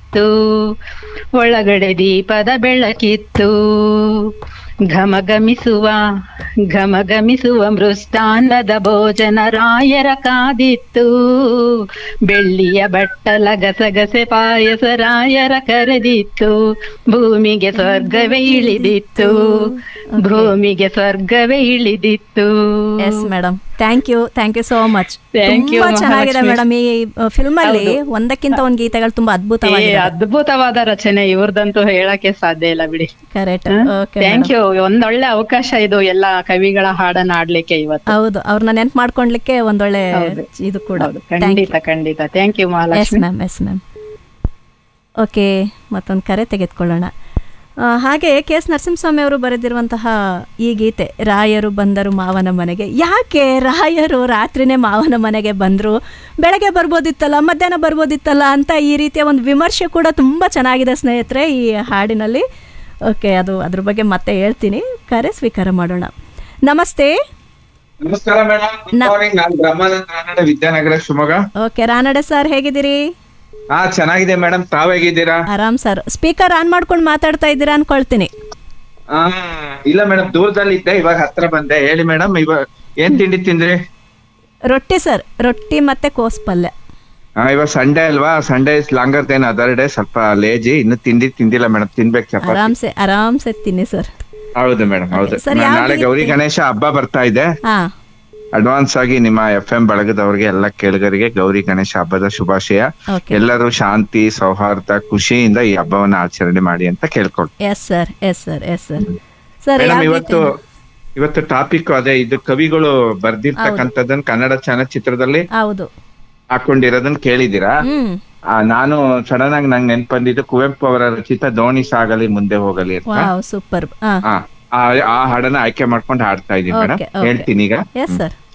ಬೆಳಕಿತ್ತು ಒಳಗಡೆ ದೀಪದ ಬೆಳಕಿತ್ತು ಘಮಘಮಿಸುವ ಘಮಘಮಿಸುವ ಮೃಷ್ಟಾನ್ನದ ಭೋಜನ ರಾಯರ ಕಾದಿತ್ತು ಬೆಳ್ಳಿಯ ಬಟ್ಟಲ ಗಸಗಸೆ ಪಾಯಸ ರಾಯರ ಕರೆದಿತ್ತು ಭೂಮಿಗೆ ಸ್ವರ್ಗವೇ ಇಳಿದಿತ್ತು ಭೂಮಿಗೆ ಸ್ವರ್ಗವೇ ಇಳಿದಿತ್ತು yes madam thank you thank you so much Thank you, ತುಂಬಾ ಚೆನ್ನಾಗಿದೆ ಮಹಾಲಕ್ಷ್ಮಿ. ಮೇಡಮ್ ಈ ಫಿಲ್ಮ್ ಅಲ್ಲಿ ಒಂದಕ್ಕಿಂತ ಒಂದ್ ಗೀತೆಗಳು ತುಂಬಾ ಏ, ಅದ್ಭುತವಾಗಿದೆ ಅದ್ಭುತವಾದ ರಚನೆ ಇವ್ರದಂತೂ ಹೇಳಕ್ಕೆ ಸಾಧ್ಯ ಇಲ್ಲ ಬಿಡಿ ಕರೆಕ್ಟ್ ಓಕೆ ಥ್ಯಾಂಕ್ ಯು ಒಂದೊಳ್ಳೆ ಅವಕಾಶ ಇದು ಎಲ್ಲ ಕವಿಗಳ ಹಾಡನ್ನ ಆಡ್ಲಿಕ್ಕೆ ಇವತ್ತು ಹೌದು ಅವ್ರನ್ನ ನೆನ್ಪು ಮಾಡ್ಕೊಂಡ್ಲಿಕ್ಕೆ ಒಂದೊಳ್ಳೆ ಹೌದು. ಇದು ಕೂಡ ಹೌದು ಖಂಡಿತ ಖಂಡಿತ thank you yes Mahalakshmi ma'am yes ma'am okay ಮತ್ತೊಂದು ಕರೆ ತೆಗೆದುಕೊಳ್ಳೋಣ ಆ, ಹಾಗೆ ಕೆ ಎಸ್ ನರಸಿಂಹಸ್ವಾಮಿ ಅವರು ಬರೆದಿರುವಂತಹ ಈ ಗೀತೆ ರಾಯರು ಬಂದರು ಮಾವನ ಮನೆಗೆ ಯಾಕೆ ರಾಯರು ರಾತ್ರಿನೇ ಮಾವನ ಮನೆಗೆ ಬಂದರು ಬೆಳಗ್ಗೆ ಬರ್ಬೋದಿತ್ತಲ್ಲ ಮಧ್ಯಾಹ್ನ ಬರ್ಬೋದಿತ್ತಲ್ಲ ಅಂತ ಈ ರೀತಿಯ ಒಂದು ವಿಮರ್ಶೆ ಕೂಡ ತುಂಬ ಚೆನ್ನಾಗಿದೆ ಸ್ನೇಹಿತರೆ ಈ ಹಾಡಿನಲ್ಲಿ ಓಕೆ ಅದು ಅದ್ರ ಬಗ್ಗೆ ಮತ್ತೆ ಹೇಳ್ತೀನಿ ಕರೆ ಸ್ವೀಕಾರ ಮಾಡೋಣ ನಮಸ್ತೆ ನಮಸ್ಕಾರ ಮೇಡಮ್ ಗುಡ್ ಮಾರ್ನಿಂಗ್ ನಾನು ಬ್ರಹ್ಮಾನಂದ ರಾನಡೆ ವಿದ್ಯಾನಗರ ಶಿವಮೊಗ್ಗ ಓಕೆ ರಾನಡೆ ಸರ್ ಹೇಗಿದ್ದೀರಿ ಹಾ ಚೆನ್ನಾಗಿದೆ ಮೇಡಮ್ ತಾವ್ ಹೇಗಿದ್ದೀರಾ ಆರಾಮ್ ಸರ್ ಸ್ಪೀಕರ್ ಆನ್ ಮಾಡ್ಕೊಂಡು ಮಾತಾಡ್ತಾ ಇದ್ದೀರಾ ಅನ್ಕೊಳ್ತೀನಿ ಆ, ಇಲ್ಲ ಮೇಡಮ್ ದೂರದಲ್ಲಿ ಇದ್ದೆ ಇವಾಗ ಹತ್ರ ಬಂದೆ ಹೇಳಿ ಮೇಡಮ್ ಇವಾಗ ಏನ್ ತಿಂಡಿ ತಿಂದ್ರಿ ರೊಟ್ಟಿ ಸರ್ ರೊಟ್ಟಿ ಮತ್ತೆ ಕೋಸ್ ಪಲ್ಯ ಆ, ಇವಾಗ ಸಂಡೇ ಅಲ್ವಾ Sunday is longer than other day ಸ್ವಲ್ಪ ಲೇಜಿ ಇನ್ನು ತಿಂಡಿ ತಿಂದಿಲ್ಲ ಮೇಡಮ್ ತಿನ್ಬೇಕು ಚಪಾತಿ ಆರಾಮ್ಸೆ ಆರಾಮ್ಸೆ ತಿನ್ನಿ ಸರ್ ಹೌದು ಮೇಡಮ್ ಹೌದು ಸರ್, ನಾನ್ ಯಾವ ನಾಳೆ ರೀತಿ- ಗೌರಿ ಗಣೇಶ ಹಬ್ಬ ಬರ್ತಾ ಇದೆ ಹಾ ಅಡ್ವಾನ್ಸ್ ಆಗಿ ನಿಮ್ಮ ಎಫ್ ಎಂ ಬಳಗದವರಿಗೆ ಎಲ್ಲ ಕೇಳುಗರಿಗೆ ಗೌರಿ ಗಣೇಶ ಹಬ್ಬದ ಶುಭಾಶಯ ಓಕೆ ಎಲ್ಲರೂ ಶಾಂತಿ ಸೌಹಾರ್ದ ಖುಷಿಯಿಂದ ಈ ಹಬ್ಬವನ್ನ ಆಚರಣೆ ಮಾಡಿ ಅಂತ ಕೇಳ್ಕೊಳ್ತೀನಿ yes sir yes sir yes sir sir madam ಯಾವ ಇವತ್ತು ರೀತಿ ಇವತ್ತು ಟಾಪಿಕ್ ಅದೇ ಇದು ಕವಿಗಳು ಬರ್ದಿರ್ತಕ್ಕಂಥದ್ದನ್ನ ಕನ್ನಡ ಚಲನಚಿತ್ರದಲ್ಲಿ ಹೌದು ಹಾಕೊಂಡಿರೋದನ್ನ ಕೇಳಿದೀರಾ ಹ್ಮ್ ಆ, ನಾನು ಸಡನ್ ಆಗಿ ನಂಗೆ ನೆನ್ಪ್ ಬಂದಿದ್ದು ಕುವೆಂಪು ಅವರ ರಚಿತ ದೋಣಿ ಸಾಗಲಿ ಮುಂದೆ ಹೋಗಲಿ ಅಂತ ವಾವ್ ಸೂಪರ್ ಹಾ ಆ, ಆ ಆ ಹಾಡನ್ನ ಆಯ್ಕೆ ಮಾಡ್ಕೊಂಡು ಹಾಡ್ತಾ ಇದೀನಿ ಮೇಡಮ್ Okay, okay. ಹೇಳ್ತೀನಿ ಈಗ ಎಸ್ ಸರ್